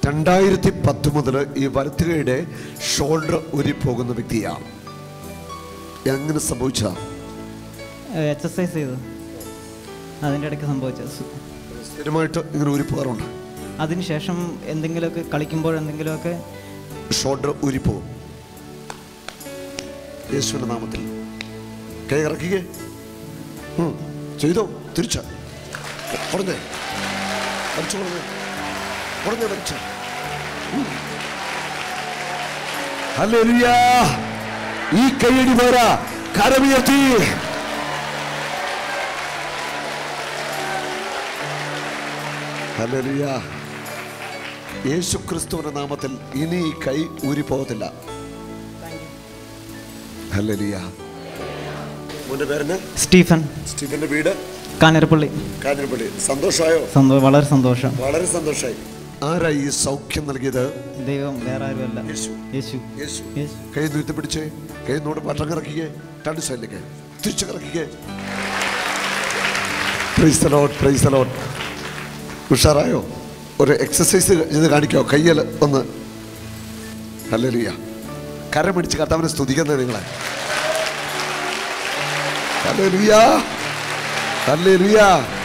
രണ്ടായിരത്തി പത്ത് മുതൽ ഈ വലത്തുകയുടെ ഷോൾഡർ ഊരിപ്പോകുന്ന വ്യക്തിയാണ് എങ്ങനെ സംഭവിച്ച എക്സസൈസ് ചെയ്തു അതിൻ്റെ ഇടയ്ക്ക് സംഭവിച്ചത് സു- സ്ഥിരമായിട്ട് ഇങ്ങനെ ഊരിപ്പോകാറുണ്ട് അതിനുശേഷം എന്തെങ്കിലുമൊക്കെ കളിക്കുമ്പോൾ എന്തെങ്കിലുമൊക്കെ ഷോൾഡർ ഊരിപ്പോകും യേശുവിന്റെ നാമത്തിൽ കൈ ഇറക്കിക്കേ ഉം. ചെയ്തോ തിരിച്ച കുറഞ്ഞേ വലിച്ചു കുറഞ്ഞേ കുറഞ്ഞേ വലിച്ച ഹല്ലേലൂയ ഈ കൈയടി പോരാ കരമുയർത്തി ഹല്ലേലൂയ യേശു ക്രിസ്തുവിന്റെ നാമത്തിൽ ഇനി ഈ കൈ ഊരിപ്പോകത്തില്ല ഹല്ലേലൂയ മോന്റെ പേരെന്ന് സ്റ്റീഫൻ സ്റ്റീഫന്റെ വീട് കാഞ്ഞിരപ്പള്ളി കാഞ്ഞിരപ്പള്ളി സന്തോഷമായോ സന്തോ വളരെ സന്തോഷം വളരെ സന്തോഷമായി ആരാ ഈ സൗഖ്യം നൽകിയത് ദൈവം വേറെ ആരുമല്ല യേശു. യേശു യേശു യേശു കൈ നീട്ടി പിടിച്ചേ കൈ നോട് പട്ടം കറക്കിക്കേ രണ്ട് സൈഡിലേക്ക് തിരിച്ചു കറക്കിക്കേ praise the Lord, praise the Lord. ഉഷാറായോ ഒരു എക്സസൈസ് ചെയ്ത് കാണിക്കോ കയ്യിൽ ഒന്ന് ഹല്ലേലൂയ കരം പിടിച്ച് കർത്താവിനെ സ്തുതിക്കുന്നത് നിങ്ങളെ hallelujah hallelujah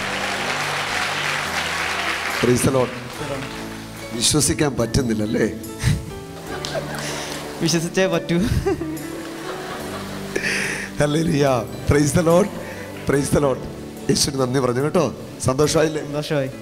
praise the Lord. വിശ്വസിക്കാൻ പറ്റുന്നില്ലല്ലേ വിശ്വസിച്ചേ പറ്റൂ hallelujah praise the Lord praise the Lord യേശുവിന് നന്ദി പറഞ്ഞു കേട്ടോ സന്തോഷമായില്ലേ സന്തോഷമായി